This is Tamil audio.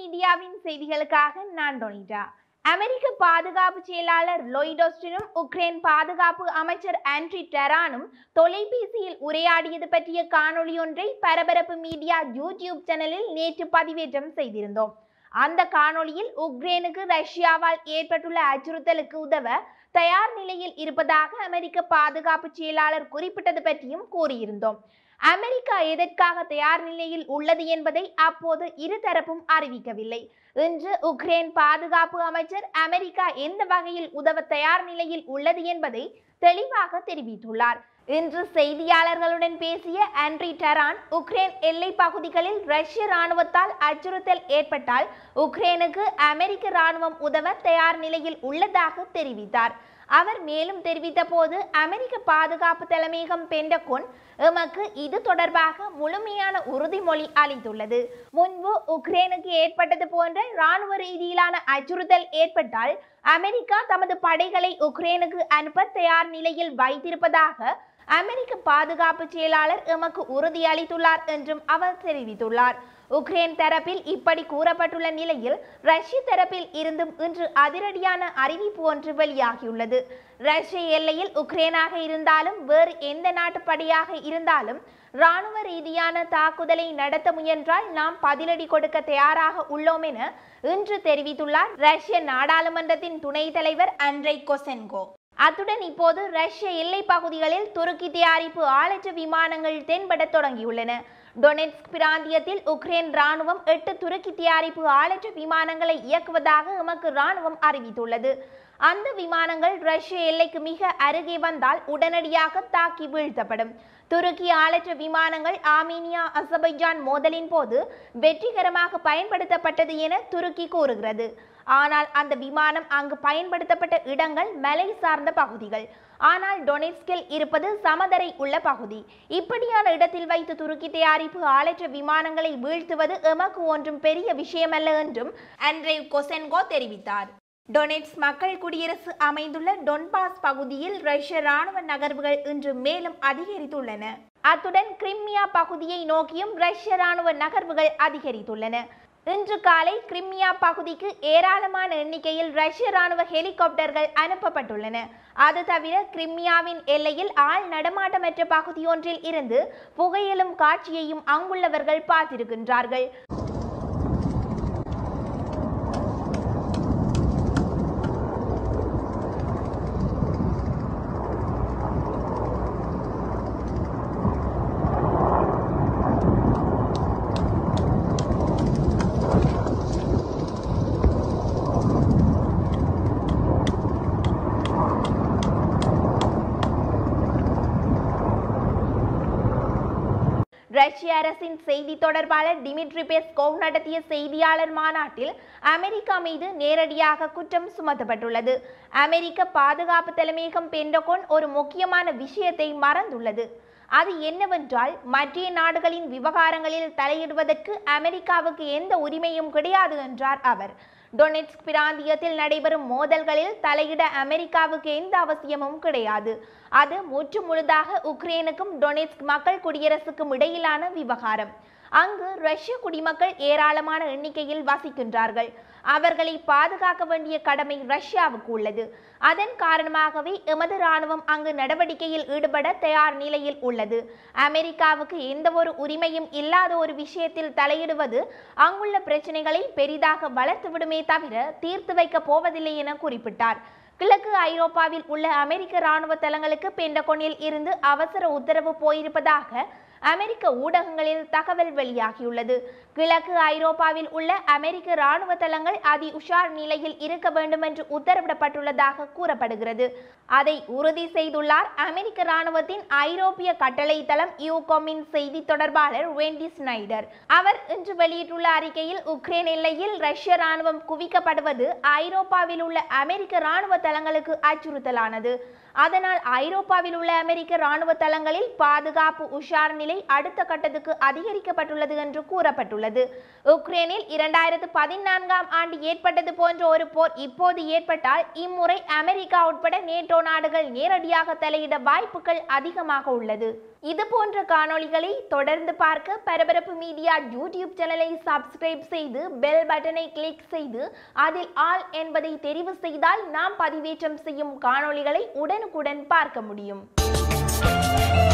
மீடியாவின் செய்திகளுக்காக நான் டொனிட்டா அமெரிக்க பாதுகாப்பு செயலாளர் லொய்டோஸ்டினும் உக்ரைன் பாதுகாப்பு அமைச்சர் ஆண்ட்ரி டெரானும் தொலைபேசியில் உரையாடியது பற்றிய காணொளி ஒன்றை பரபரப்பு மீடியா யூடியூப் சேனலில் நேற்று பதிவேற்றம் செய்திருந்தோம் அந்த காணொளியில் உக்ரைனுக்கு ரஷ்யாவால் ஏற்பட்டுள்ள அச்சுறுத்தலுக்கு உதவ தயார் நிலையில் இருப்பதாக அமெரிக்க பாதுகாப்பு செயலாளர் குறிப்பிட்டது பற்றியும் கூறியிருந்தோம் அமெரிக்கா எதற்காக தயார் நிலையில் உள்ளது என்பதை அப்போது இருதரப்பும் அறிவிக்கவில்லை இன்று உக்ரைன் பாதுகாப்பு அமைச்சர் அமெரிக்கா எந்த வகையில் உதவ தயார் நிலையில் உள்ளது என்பதை தெளிவாக தெரிவித்துள்ளார் இன்று செய்தியாளர்களுடன் பேசிய ஆண்ட்ரி டெரான் உக்ரைன் எல்லை பகுதிகளில் ரஷ்ய ராணுவத்தால் அச்சுறுத்தல் ஏற்பட்டால் உக்ரைனுக்கு அமெரிக்க ராணுவம் உதவ தயார் நிலையில் உள்ளதாக தெரிவித்தார் அவர் மேலும் தெரிவித்த போது அமெரிக்க பாதுகாப்பு தலைமையகம் பெண்டகோன் எமக்கு இது தொடர்பாக முழுமையான உறுதிமொழி அளித்துள்ளது முன்பு உக்ரைனுக்கு ஏற்பட்டது போன்ற இராணுவ ரீதியிலான அச்சுறுத்தல் ஏற்பட்டால் அமெரிக்கா தமது படைகளை உக்ரைனுக்கு அனுப்ப தயார் நிலையில் வைத்திருப்பதாக அமெரிக்க பாதுகாப்பு செயலாளர் எமக்கு உறுதியளித்துள்ளார் என்றும் அவர் தெரிவித்துள்ளார் உக்ரைன் தரப்பில் இப்படி கூறப்பட்டுள்ள நிலையில் ரஷ்ய தரப்பில் இருந்தும் இன்று அதிரடியான அறிவிப்பு ஒன்று வெளியாகியுள்ளது ரஷ்ய எல்லையில் உக்ரைனாக இருந்தாலும் வேறு எந்த நாட்டு படையாக இருந்தாலும் இராணுவ ரீதியான தாக்குதலை நடத்த முயன்றால் நாம் பதிலடி கொடுக்க தயாராக உள்ளோம் என இன்று தெரிவித்துள்ளார் ரஷ்ய நாடாளுமன்றத்தின் துணைத் தலைவர் அண்ட்ரை கொசென்கோ அத்துடன் இப்போது ரஷ்ய எல்லை பகுதிகளில் துருக்கி தயாரிப்பு ஆளற்ற விமானங்கள் தென்பட தொடங்கியுள்ளன டொனெட்ஸ்க் பிராந்தியத்தில் உக்ரைன் ராணுவம் எட்டு துருக்கி தயாரிப்பு ஆளற்ற விமானங்களை இயக்குவதாக எமக்கு ராணுவம் அறிவித்துள்ளது அந்த விமானங்கள் ரஷ்ய எல்லைக்கு மிக அருகே வந்தால் உடனடியாக தாக்கி வீழ்த்தப்படும் துருக்கி ஆளற்ற விமானங்கள் ஆர்மீனியா அசபைஜான் மோதலின் போது வெற்றிகரமாக பயன்படுத்தப்பட்டது என துருக்கி கூறுகிறது ஆனால் அந்த விமானம் அங்கு பயன்படுத்தப்பட்ட இடங்கள் மலை சார்ந்த பகுதிகள் ஆனால் டொனெட்ஸ்கில் இருப்பது சமதரை உள்ள பகுதி இப்படியான இடத்தில் வைத்து துருக்கி தயாரிப்பு ஆளற்ற விமானங்களை வீழ்த்துவது எமக்கு ஒன்றும் பெரிய விஷயமல்ல என்றும் அண்ட்ரே கொசென்கோ தெரிவித்தார் டொனெட்ஸ் மக்கள் குடியரசு அமைந்துள்ள டொன்பாஸ் பகுதியில் ரஷ்ய ராணுவ நகர்வுகள் இன்று மேலும் அதிகரித்துள்ளன அத்துடன் கிரிமியா பகுதியை நோக்கியும் ரஷ்ய ராணுவ நகர்வுகள் அதிகரித்துள்ளன இன்று காலை கிரிமியா பகுதிக்கு ஏராளமான எண்ணிக்கையில் ரஷ்ய ராணுவ ஹெலிகாப்டர்கள் அனுப்பப்பட்டுள்ளன அது தவிர கிரிமியாவின் எல்லையில் ஆள் நடமாட்டமற்ற பகுதியொன்றில் இருந்து புகையிலும் காட்சியையும் அங்குள்ளவர்கள் பார்த்திருக்கின்றார்கள் ரஷ்ய அரசின் செய்தி தொடர்பாளர் டிமிட்ரி பெஸ்கோவ் நடத்திய செய்தியாளர் மாநாட்டில் அமெரிக்கா மீது நேரடியாக குற்றம் சுமத்தப்பட்டுள்ளது அமெரிக்க பாதுகாப்பு தலைமையகம் பெண்டகோன் ஒரு முக்கியமான விஷயத்தை மறந்துள்ளது அது என்னவென்றால் மற்ற நாடுகளின் விவகாரங்களில் தலையிடுவதற்கு அமெரிக்காவுக்கு எந்த உரிமையும் கிடையாது என்றார் அவர் டொனெட்ஸ்க் பிராந்தியத்தில் நடைபெறும் மோதல்களில் தலையிட அமெரிக்காவுக்கு எந்த அவசியமும் கிடையாது அது முற்று முழுதாக உக்ரைனுக்கும் டொனெட்ஸ்க் மக்கள் குடியரசுக்கும் இடையிலான விவகாரம் அங்கு ரஷ்ய குடிமக்கள் ஏராளமான எண்ணிக்கையில் வசிக்கின்றார்கள் அவர்களை பாதுகாக்க வேண்டிய கடமை ரஷ்யாவுக்கு உள்ளது அதன் காரணமாகவே எமது ராணுவம் அங்கு நடவடிக்கையில் ஈடுபட தயார் நிலையில் உள்ளது அமெரிக்காவுக்கு எந்த ஒரு உரிமையும் இல்லாத ஒரு விஷயத்தில் தலையிடுவது அங்குள்ள பிரச்சனைகளை பெரிதாக வளர்த்துவிடுமே தவிர தீர்த்து வைக்க போவதில்லை என குறிப்பிட்டார் கிழக்கு ஐரோப்பாவில் உள்ள அமெரிக்க ராணுவ தளங்களுக்கு பெண்டகோனில் இருந்து அவசர உத்தரவு போயிருப்பதாக அமெரிக்க ஊடகங்களில் தகவல் வெளியாகியுள்ளது கிழக்கு ஐரோப்பாவில் உள்ள அமெரிக்க ராணுவ தளங்கள் அதி உஷார் நிலையில் இருக்க வேண்டும் என்று உத்தரவிடப்பட்டுள்ளதாக கூறப்படுகிறது அதை உறுதி செய்துள்ளார் அமெரிக்க ராணுவத்தின் ஐரோப்பிய கட்டளை தளம் யூகோமின் செய்தி தொடர்பாளர் வெண்டி ஸ்னைடர் அவர் இன்று வெளியிட்டுள்ள அறிக்கையில் உக்ரைன் எல்லையில் ரஷ்ய ராணுவம் குவிக்கப்படுவது ஐரோப்பாவில் உள்ள அமெரிக்க ராணுவ தளங்களுக்கு அச்சுறுத்தலானது அதனால் ஐரோப்பாவில் உள்ள அமெரிக்க ராணுவ தளங்களில் பாதுகாப்பு உஷார் நிலை அடுத்த கட்டத்துக்கு அதிகரிக்கப்பட்டுள்ளது என்று கூறப்பட்டுள்ளது உக்ரைனில் இரண்டாயிரத்து பதினான்காம் ஆண்டு ஏற்பட்டது போன்ற ஒரு போர் இப்போது ஏற்பட்டால் இம்முறை அமெரிக்கா உட்பட நேட்டோ நாடுகள் நேரடியாக தலையிட வாய்ப்புகள் அதிகமாக உள்ளது இது போன்ற காணொளிகளை தொடர்ந்து பார்க்க பரபரப்பு மீடியா யூடியூப் சேனலை சப்ஸ்கிரைப் செய்து பெல் பட்டனை கிளிக் செய்து அதில் ஆல் என்பதை தெரிவு செய்தால் நாம் பதிவேற்றம் செய்யும் காணொளிகளை உடனுக்குடன் பார்க்க முடியும்